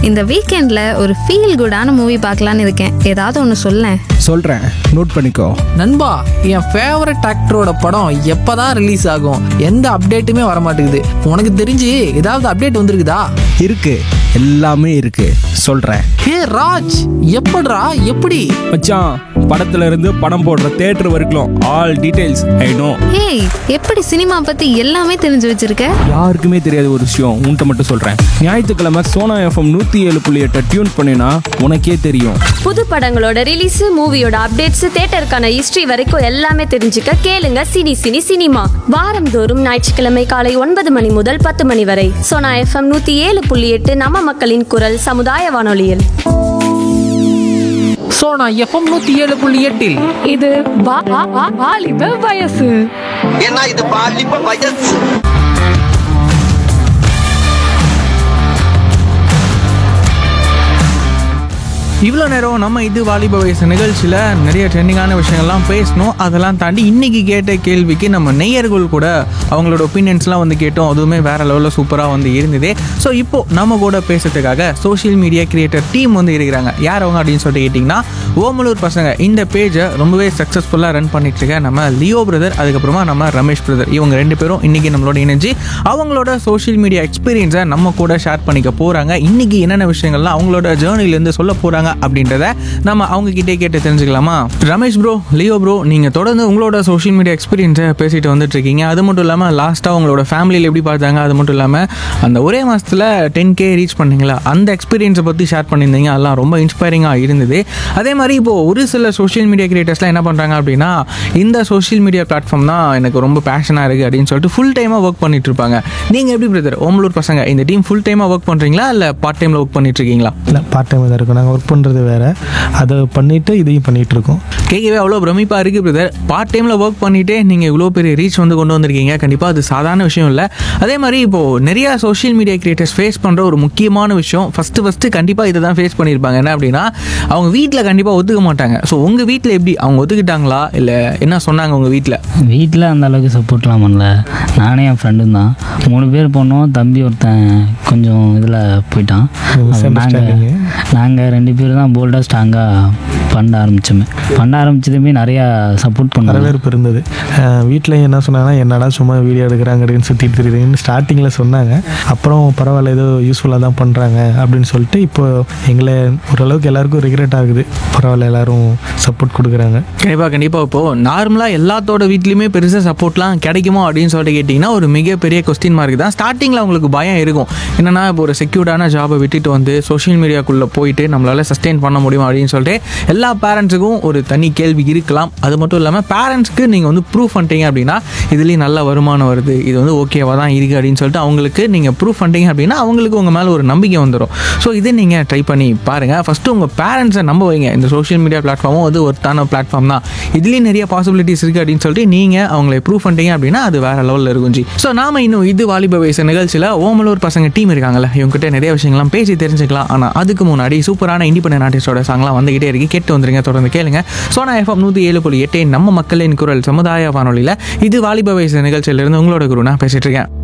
இந்த வீக்கெண்ட்ல ஒரு ஃபீல் குடான மூவி பார்க்கலான்னு இருக்கேன் ஏதாவது ஒன்று சொல்லேன் சொல்கிறேன் நோட் பண்ணிக்கோ நண்பா என் ஃபேவரட் ஆக்டரோட படம் எப்பதான் ரிலீஸ் ஆகும் எந்த அப்டேட்டுமே வர மாட்டேங்குது உனக்கு தெரிஞ்சு ஏதாவது அப்டேட் வந்திருக்குதா இருக்கு எல்லாமே இருக்கு சொல்கிறேன் ஹே ராஜ் எப்படிடா எப்படி மச்சான் படத்துல இருந்து படம் போடுற தேட்டர் வரைக்கும் ஆல் டீடைல்ஸ் ஐ நோ ஏய் எப்படி சினிமா பத்தி எல்லாமே தெரிஞ்சு வச்சிருக்க யாருக்குமே தெரியாத ஒரு விஷயம் உன்கிட்ட மட்டும் சொல்கிறேன் ஞாயிற்றுக்கிழமை சோனா எஃப்எம் நூற்றி ஏழு புள்ளி எட்டை டியூன் பண்ணினா உனக்கே தெரியும் புது படங்களோட ரிலீஸ் மூவியோட அப்டேட்ஸ் தேட்டருக்கான ஹிஸ்டரி வரைக்கும் எல்லாமே தெரிஞ்சுக்க கேளுங்க சினி சினி சினிமா வாரந்தோறும் ஞாயிற்றுக்கிழமை காலை ஒன்பது மணி முதல் பத்து மணி வரை சோனா எஃப்எம் நூத்தி ஏழு புள்ளி எட்டு நம்ம மக்களின் குரல் சமுதாய வானொலியில் ஸோ நான் எஃப்எம் நூற்றி ஏழு புள்ளி எட்டில் இது வா- வா- வா- வாலிப வயசு ஏன்னா இது பாலிப்ப வயசு இவ்வளோ நேரம் நம்ம இது வாலிப வயசு நிகழ்ச்சியில் நிறைய ட்ரெண்டிங்கான விஷயங்கள்லாம் பேசணும் அதெல்லாம் தாண்டி இன்னைக்கு கேட்ட கேள்விக்கு நம்ம நெய்யர்கள் கூட அவங்களோட ஒப்பீனியன்ஸ்லாம் வந்து கேட்டோம் அதுவுமே வேற லெவலில் சூப்பராக வந்து இருந்தது ஸோ இப்போ நம்ம கூட பேசுறதுக்காக சோஷியல் மீடியா கிரியேட்டர் டீம் வந்து இருக்கிறாங்க யார் அவங்க அப்படின்னு சொல்லிட்டு கேட்டிங்கன்னா ஓமலூர் பசங்க இந்த பேஜை ரொம்பவே சக்ஸஸ்ஃபுல்லாக ரன் பண்ணிட்டு இருக்க நம்ம லியோ பிரதர் அதுக்கப்புறமா நம்ம ரமேஷ் பிரதர் இவங்க ரெண்டு பேரும் இன்னைக்கு நம்மளோட இணைஞ்சு அவங்களோட சோஷியல் மீடியா எக்ஸ்பீரியன்ஸை நம்ம கூட ஷேர் பண்ணிக்க போகிறாங்க இன்னைக்கு என்னென்ன விஷயங்கள்லாம் அவங்களோட ஜேர்னிலேருந்து சொல்ல போகிறாங்க அப்படின்றத நம்ம அவங்க கிட்டே கேட்டு தெரிஞ்சுக்கலாமா ரமேஷ் ப்ரோ லியோ ப்ரோ நீங்கள் தொடர்ந்து உங்களோட சோஷியல் மீடியா எக்ஸ்பீரியன்ஸை பேசிட்டு வந்துட்டு இருக்கீங்க அது மட்டும் இல்லாமல் லாஸ்ட்டாக உங்களோட ஃபேமிலியில் எப்படி பார்த்தாங்க அது மட்டும் இல்லாமல் அந்த ஒரே மாதத்தில் டென் கே ரீச் பண்ணீங்களா அந்த எக்ஸ்பீரியன்ஸை பற்றி ஷேர் பண்ணியிருந்தீங்க அதெல்லாம் ரொம்ப இன்ஸ்பைரிங்காக இருந்தது அதே மாதிரி இப்போது ஒரு சில சோஷியல் மீடியா கிரியேட்டர்ஸ்லாம் என்ன பண்ணுறாங்க அப்படின்னா இந்த சோஷியல் மீடியா பிளாட்ஃபார்ம் தான் எனக்கு ரொம்ப பேஷனாக இருக்குது அப்படின்னு சொல்லிட்டு ஃபுல் டைமாக ஒர்க் பண்ணிட்டு இருப்பாங்க நீங்கள் எப்படி பிரதர் ஓமலூர் பசங்க இந்த டீம் ஃபுல் டைமாக ஒர்க் பண்ணுறீங்களா இல்லை பார்ட் டைமில் ஒர்க் பண்ணிட்டு இருக்கீங்களா இல்லை பார்ட் டைம் தான் இருக்கும் நாங்கள் ஒர்க் பண்ணுறது வேறு அதை பண்ணிவிட்டு இதையும் பண்ணிகிட்டு இருக்கோம் கேட்கவே அவ்வளோ பிரமிப்பாக இருக்குது பிரதர் பார்ட் டைமில் ஒர்க் பண்ணிவிட்டு நீங்கள் இவ்வளோ பெரிய ரீச் வந்து கொண்டு வந்திருக்கீங்க கண்டிப்பாக அது சாதாரண விஷயம் இல்லை அதே மாதிரி இப்போது நிறையா சோஷியல் மீடியா கிரியேட்டர்ஸ் ஃபேஸ் பண்ணுற ஒரு முக்கியமான விஷயம் ஃபஸ்ட்டு ஃபஸ்ட்டு கண்டிப்பாக இதை தான் ஃபேஸ் பண்ணியிருப்பாங்க என்ன அப்படின்னா அவங்க வீட்டில் கண்டிப்பாக ஒத்துக்க மாட்டாங்க ஸோ உங்கள் வீட்டில் எப்படி அவங்க ஒத்துக்கிட்டாங்களா இல்லை என்ன சொன்னாங்க உங்கள் வீட்டில் வீட்டில் அந்த அளவுக்கு சப்போர்ட்லாம் பண்ணல நானே என் ஃப்ரெண்டும் தான் மூணு பேர் போனோம் தம்பி ஒருத்தன் கொஞ்சம் இதில் போயிட்டான் நாங்கள் நாங்கள் ரெண்டு பேரும் தான் போல்டாக ஸ்ட்ராங்காக பண்ண ஆரம்பித்தோமே பண்ண ஆரம்பிச்சதுமே நிறையா சப்போர்ட் பண்ணாங்க வரவேற்பு இருந்தது வீட்டில் என்ன சொன்னாங்கன்னா என்னடா சும்மா வீடியோ எடுக்கிறாங்க அப்படின்னு சுற்றிட்டு தெரியுதுன்னு ஸ்டார்டிங்கில் சொன்னாங்க அப்புறம் பரவாயில்ல ஏதோ யூஸ்ஃபுல்லாக தான் பண்ணுறாங்க அப்படின்னு சொல்லிட்டு இப்போ எங்களை ஓரளவுக்கு எல்லாருக்கும் ரிக்ரெட் ஆகுது பரவாயில்ல எல்லாரும் சப்போர்ட் கொடுக்குறாங்க கண்டிப்பாக கண்டிப்பாக இப்போது நார்மலாக எல்லாத்தோட வீட்லேயுமே பெருசாக சப்போர்ட்லாம் கிடைக்குமோ அப்படின்னு சொல்லிட்டு கேட்டிங்கன்னா ஒரு மிகப்பெரிய கொஸ்டின் மார்க் தான் ஸ்டார்டிங்கில் அவங்களுக்கு பயம் இருக்கும் என்னன்னா இப்போ ஒரு செக்யூர்டான ஜாபை விட்டுட்டு வந்து சோஷியல் மீடியாக்குள்ளே போயிட்டு நம்மளால் சஸ்டெயின் பண்ண முடியும் அப்படின்னு சொல்லிட்டு எல்லா பேரண்ட்ஸுக்கும் ஒரு தனி கேள்வி இருக்கலாம் அது மட்டும் இல்லாமல் பேரண்ட்ஸ்க்கு நீங்கள் வந்து ப்ரூஃப் பண்ணிட்டீங்க அப்படின்னா இதுலேயும் நல்ல வருமானம் வருது இது வந்து ஓகேவாக தான் இருக்குது அப்படின்னு சொல்லிட்டு அவங்களுக்கு நீங்கள் ப்ரூஃப் பண்ணிட்டீங்க அப்படின்னா அவங்களுக்கு உங்கள் மேலே ஒரு நம்பிக்கை வந்துடும் ஸோ இதை நீங்கள் ட்ரை பண்ணி பாருங்கள் ஃபஸ்ட்டு உங்கள் பேரண்ட்ஸை நம்ப வைங்க இந்த சோஷியல் மீடியா பிளாட்ஃபார்மும் வந்து ஒருத்தான பிளாட்ஃபார்ம் தான் இதுலேயும் நிறைய பாசிபிலிட்டிஸ் இருக்குது அப்படின்னு சொல்லிட்டு நீங்கள் அவங்களை ப்ரூவ் பண்ணிட்டீங்க அப்படின்னா அது வேறு லெவலில் இருக்கும் ஜி ஸோ நாம இன்னும் இது வாலிப வயசு நிகழ்ச்சியில் ஓமலூர் பசங்க டீம் இருக்காங்கல்ல இவங்ககிட்ட நிறைய விஷயங்கள்லாம் பேசி தெரிஞ்சுக்கலாம் ஆனால் அதுக்கு முன்னாடி சூப்பரான இண்டிபெண்டன்ட் ஆர்டிஸ்டோட சாங்லாம் வந்துகிட்டே இருக்கு கேட்டு வந்துருங்க தொடர்ந்து கேளுங்க சோனா எஃப்எம் நூற்றி ஏழு புள்ளி எட்டே நம்ம மக்களின் குரல் சமுதாய வானொலியில் இது வாலிப வயசு நிகழ்ச்சியிலிருந்து உங்களோட குரு நான் பேசிட்டு இருக்கேன்